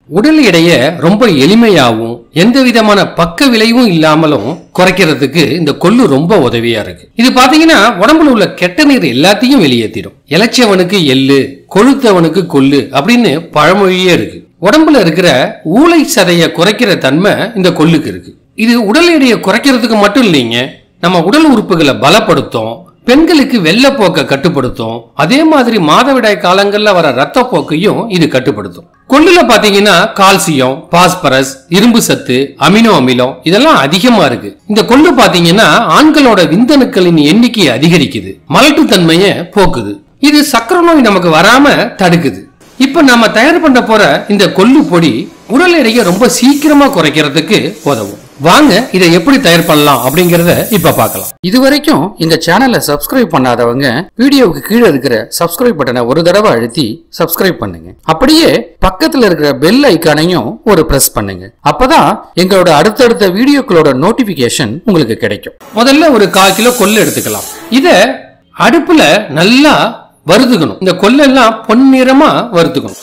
உடல் எடையை ரொம்ப எளிமையாகவும் எந்த விதமான பக்க விளைவும் இல்லாமலும் குறைக்கிறதுக்கு இந்த கொள்ளு ரொம்ப உதவியா இருக்கு இது பாத்தீங்கன்னா உடம்புல உள்ள கெட்ட நீர் எல்லாத்தையும் வெளியேற்றிடும் இளைச்சவனுக்கு எள்ளு கொழுத்தவனுக்கு கொள்ளு அப்படின்னு பழமொழியே இருக்கு உடம்புல இருக்கிற ஊளை சதையை குறைக்கிற தன்மை இந்த கொள்ளுக்கு இருக்கு இது உடல் எடையை குறைக்கிறதுக்கு மட்டும் இல்லைங்க நம்ம உடல் உறுப்புகளை பலப்படுத்தும் பெண்களுக்கு வெள்ளப்போக்கை கட்டுப்படுத்தும் அதே மாதிரி மாதவிடாய் காலங்கள்ல வர ரத்தப்போக்கையும் இது கட்டுப்படுத்தும் கொள்ளுல பாத்தீங்கன்னா கால்சியம் பாஸ்பரஸ் இரும்பு சத்து அமினோ அமிலம் இதெல்லாம் அதிகமா இருக்கு இந்த கொள்ளு பாத்தீங்கன்னா ஆண்களோட விந்தணுக்களின் எண்ணிக்கையை அதிகரிக்குது மலட்டுத்தன்மையை போக்குது இது சக்கரை நோய் நமக்கு வராம தடுக்குது இப்ப நாம தயார் பண்ண போற இந்த கொள்ளு பொடி உடல் எடையை ரொம்ப சீக்கிரமா குறைக்கிறதுக்கு உதவும் வாங்க இதை எப்படி தயார் பண்ணலாம் அப்படிங்கறத இப்ப பார்க்கலாம் இதுவரைக்கும் இந்த சேனலை சப்ஸ்கிரைப் பண்ணாதவங்க வீடியோவுக்கு கீழே இருக்கிற சப்ஸ்கிரைப் பட்டனை ஒரு தடவை அழுத்தி சப்ஸ்கிரைப் பண்ணுங்க அப்படியே பக்கத்துல இருக்கிற பெல் ஐக்கானையும் ஒரு பிரஸ் பண்ணுங்க அப்பதான் எங்களோட அடுத்தடுத்த வீடியோக்களோட நோட்டிபிகேஷன் உங்களுக்கு கிடைக்கும் முதல்ல ஒரு கால் கிலோ கொள்ளு எடுத்துக்கலாம் இத அடுப்புல நல்லா வறுத்துக்கணும் இந்த கொள்ளெல்லாம் பொன்னிறமா வறுத்துக்கணும்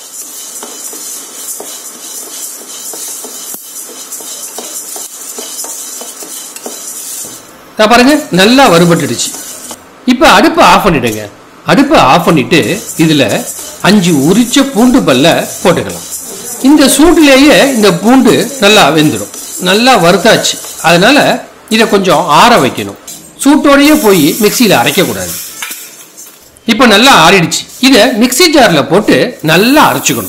இதோ பாருங்க நல்லா வறுபட்டுடுச்சு இப்ப அடுப்பை ஆஃப் பண்ணிடுங்க அடுப்பை ஆஃப் பண்ணிட்டு இதுல அஞ்சு உரிச்ச பூண்டு பல்ல போட்டுக்கலாம் இந்த சூட்டிலேயே இந்த பூண்டு நல்லா வெந்துடும் நல்லா வறுத்தாச்சு அதனால இதை கொஞ்சம் ஆற வைக்கணும் சூட்டோடயே போய் மிக்சியில் அரைக்கக்கூடாது இப்போ நல்லா ஆறிடுச்சு இதை மிக்ஸி ஜார்ல போட்டு நல்லா அரைச்சுக்கணும்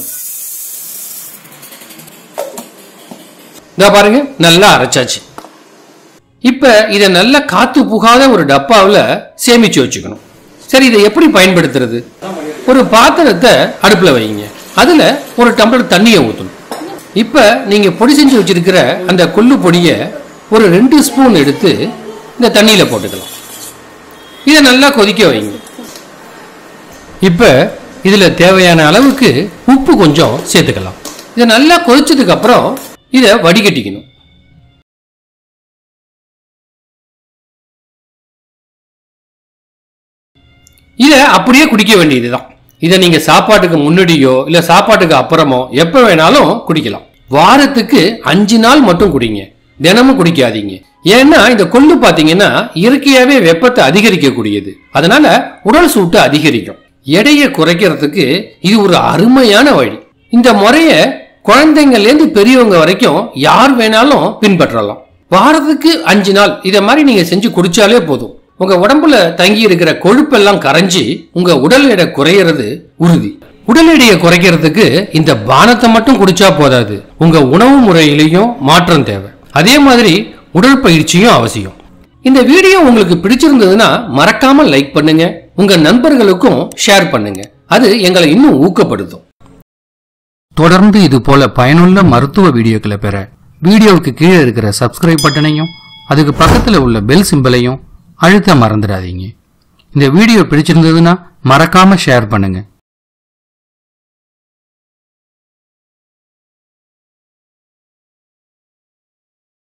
இதோ பாருங்க நல்லா அரைச்சாச்சு இப்ப இதை நல்லா காத்து புகாத ஒரு டப்பாவில் சேமிச்சு வச்சுக்கணும் சரி இதை எப்படி பயன்படுத்துறது ஒரு பாத்திரத்தை அடுப்புல வைங்க அதுல ஒரு டம்ளர் தண்ணியை ஊற்றணும் இப்ப நீங்க பொடி செஞ்சு வச்சிருக்கிற அந்த கொள்ளு பொடியை ஒரு ரெண்டு ஸ்பூன் எடுத்து இந்த தண்ணியில போட்டுக்கலாம் இதை நல்லா கொதிக்க வைங்க இப்ப இதுல தேவையான அளவுக்கு உப்பு கொஞ்சம் சேர்த்துக்கலாம் இதை நல்லா கொதிச்சதுக்கு அப்புறம் இதை வடிகட்டிக்கணும் இதை அப்படியே குடிக்க வேண்டியதுதான் இதை நீங்க சாப்பாட்டுக்கு முன்னாடியோ இல்ல சாப்பாட்டுக்கு அப்புறமோ எப்ப வேணாலும் குடிக்கலாம் வாரத்துக்கு அஞ்சு நாள் மட்டும் குடிங்க தினமும் குடிக்காதீங்க ஏன்னா இந்த கொள்ளு பாத்தீங்கன்னா இயற்கையாவே வெப்பத்தை அதிகரிக்கக்கூடியது அதனால உடல் சூட்டு அதிகரிக்கும் எடையை குறைக்கிறதுக்கு இது ஒரு அருமையான வழி இந்த முறைய குழந்தைங்கள்ல இருந்து பெரியவங்க வரைக்கும் யார் வேணாலும் பின்பற்றலாம் வாரத்துக்கு அஞ்சு நாள் இதை மாதிரி நீங்க செஞ்சு குடிச்சாலே போதும் உங்க உடம்புல தங்கி இருக்கிற கொழுப்பெல்லாம் கரைஞ்சி உங்க உடல் எடை குறையிறது உறுதி உடல் எடையை குறைக்கிறதுக்கு இந்த பானத்தை மட்டும் குடிச்சா போதாது உங்க உணவு முறையிலையும் மாற்றம் தேவை அதே மாதிரி உடற்பயிற்சியும் அவசியம் இந்த வீடியோ உங்களுக்கு பிடிச்சிருந்ததுன்னா மறக்காம லைக் பண்ணுங்க உங்க நண்பர்களுக்கும் ஷேர் பண்ணுங்க அது எங்களை இன்னும் ஊக்கப்படுத்தும் தொடர்ந்து இது போல பயனுள்ள மருத்துவ வீடியோக்களை பெற வீடியோவுக்கு கீழே இருக்கிற சப்ஸ்கிரைப் பட்டனையும் அதுக்கு பக்கத்துல உள்ள பெல் சிம்பலையும் அழுத்த மறந்துடாதீங்க இந்த வீடியோ பிடிச்சிருந்ததுன்னா மறக்காம ஷேர் பண்ணுங்க